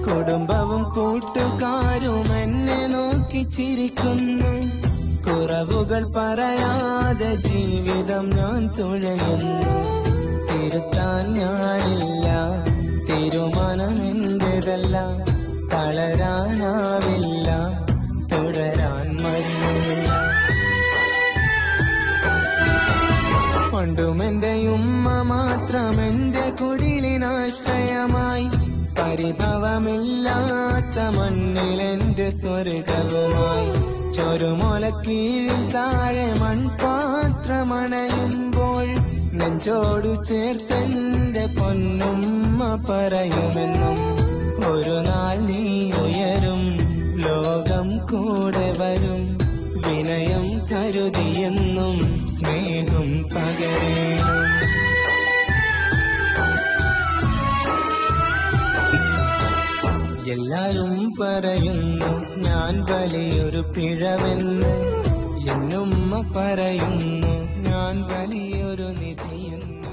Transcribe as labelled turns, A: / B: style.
A: കുടുംബവും കൂട്ടുകാരും എന്നെ നോക്കി ചിരിക്കുന്നു കുറവുകൾ പറയാതെ ജീവിതം ഞാൻ തുഴയുന്നു തിരുത്താൻ ഞാനില്ല തീരുമാനം എന്റേതല്ല തളരാനാവില്ല തുടരാൻ മരുന്നില്ല പണ്ടും എന്റെ ഉമ്മ മാത്രം എന്റെ കുടിലിനാശ്രയമായി പരിഭവമില്ലാത്ത മണ്ണിൽ എന്റെ സ്വർഗവുമായി ചൊരുമൊല കീഴിൽ താഴെ മൺപാത്രമണയുമ്പോൾ നെഞ്ചോടു ചേർത്തെന്റെ പൊന്നുമ്മ പറയുമെന്നും ഒരു നാൾ നീ ഉയരും ലോകം കൂടെ വരും വിനയം കരുതിയെന്നും സ്നേഹം പകരേണം എല്ലാരും പറയുന്നു ഞാൻ വലിയൊരു പിഴവെന്ന് എന്നുമ്മ പറയുന്നു ഞാൻ വലിയൊരു നിധിയെന്ന്